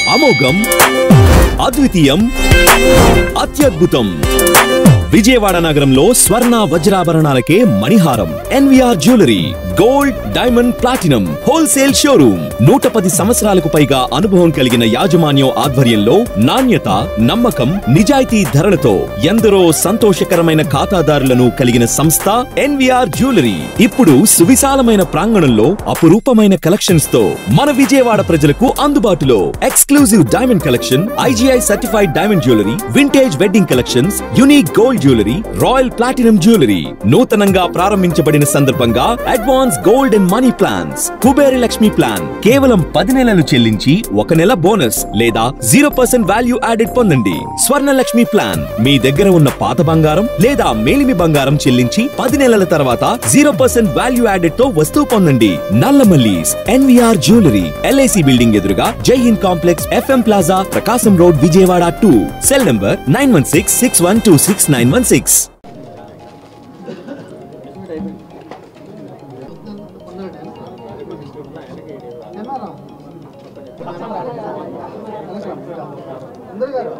అమోఘం అద్వితీయం అత్యద్భుతం విజయవాడ నగరంలో స్వర్ణ వజ్రాభరణాలకే మణిహారం NVR jewellery gold diamond platinum wholesale showroom నూట పది సంవత్సరాలకు పైగా అనుభవం కలిగిన యాజమాన్యం ఆధ్వర్యంలో నాణ్యత నమ్మకం నిజాయితీ ధరలతో ఎందరో సంతోషకరమైన ఖాతాదారులను కలిగిన సంస్థ ఎన్విఆర్ జ్యువెలరీ ఇప్పుడు సువిశాలమైన ప్రాంగణంలో అపురూపమైన కలెక్షన్స్ తో మన విజయవాడ ప్రజలకు అందుబాటులో exclusive diamond collection IGI certified diamond jewellery vintage wedding collections unique gold jewellery royal platinum jewellery నూతనంగా ప్రారంభించబడిన సందర్భంగా advance gold and money plans Kubera Lakshmi plan కేవలం పది నెలలు చెల్లించి ఒక నెల బోనస్ లేదా జీరో పర్సెంట్ వాల్యూ యాడెడ్ పొందండి స్వర్ణ లక్ష్మి ప్లాన్ మీ దగ్గర ఉన్న పాత బంగారం లేదా మేలిమి బంగారం చెల్లించి పది నెలల తర్వాత జీరో పర్సెంట్ వాల్యూ యాడెడ్ తో వస్తువు పొందండి Nallamallis NVR jewellery LIC building ఎదురుగా Jai Hind complex FM plaza Prakasam road Vijayawada two cell number nine one six six one two six nine one six అందరు గారు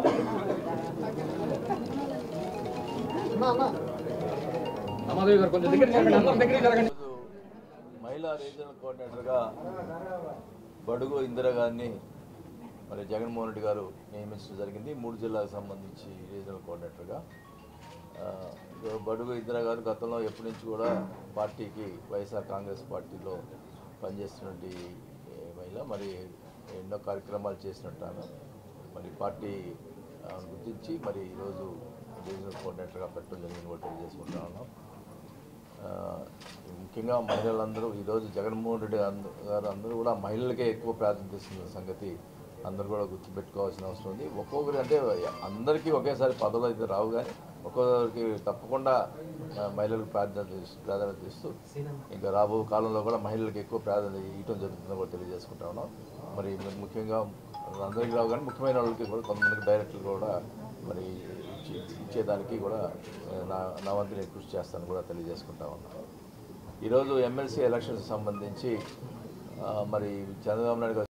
అన్నా అన్నా రామాదేవి గారు కొంచెం దగ్గర జరగండి అందరం దగ్గర జరగండి ఈరోజు మహిళా రీజనల్ కోఆర్డినేటర్గా బడుగు ఇందిరా గారిని మరి జగన్మోహన్ రెడ్డి గారు నియమించడం జరిగింది మూడు జిల్లాలకు సంబంధించి రీజనల్ కోఆర్డినేటర్గా ఆ, ఇదో బడుగు ఇందిరా గారు గతంలో ఎప్పటి నుంచి కూడా పార్టీకి వైఎస్ఆర్ కాంగ్రెస్ పార్టీలో పనిచేస్తున్నటువంటి ఏ, మహిళ మరి ఎన్నో కార్యక్రమాలు చేసినట్టు ఆమె. మరి పార్టీ ఆమెను గుర్తించి మరి ఈరోజు రీజనల్ కోఆర్డినేటర్గా పెట్టడం జరిగింది కూడా తెలియజేసుకుంటా ఉన్నాం ఆ, ముఖ్యంగా మహిళలందరూ ఈరోజు జగన్మోహన్ రెడ్డి అంద- గారు అందరూ కూడా మహిళలకే ఎక్కువ ప్రాధాన్యత ఇస్తున్న సంగతి అందరూ కూడా గుర్తుపెట్టుకోవాల్సిన అవసరం ఉంది ఒక్కొక్కరి అంటే అందరికీ ఒకేసారి పదవులు అయితే రావు కానీ ఒక్కొక్కరికి తప్పకుండా ఆ, మహిళలకు ప్రాధాన్యత ఇస్తూ- ప్రాధాన్యత ఇస్తూ ఇంకా రాబో కాలంలో కూడా మహిళలకు ఎక్కువ ప్రాధాన్యత ఇవ్వడం జరుగుతుందని కూడా తెలియజేసుకుంటా ఉన్నాం మరి ముఖ్యంగా అందరికీ రావు కానీ ముఖ్యమైన వాళ్ళకి కూడా కొంతమందికి డైరెక్టర్లు కూడా మరి ఇచ్చి- ఇచ్చేదానికి కూడా ఆ, నా నా వంతు నేను కృషి చేస్తాను కూడా తెలియజేసుకుంటా ఉన్నాను ఈరోజు ఎమ్మెల్సీ ఎలక్షన్స్ సంబంధించి ఆ, మరి చంద్రబాబు నాయుడు గారు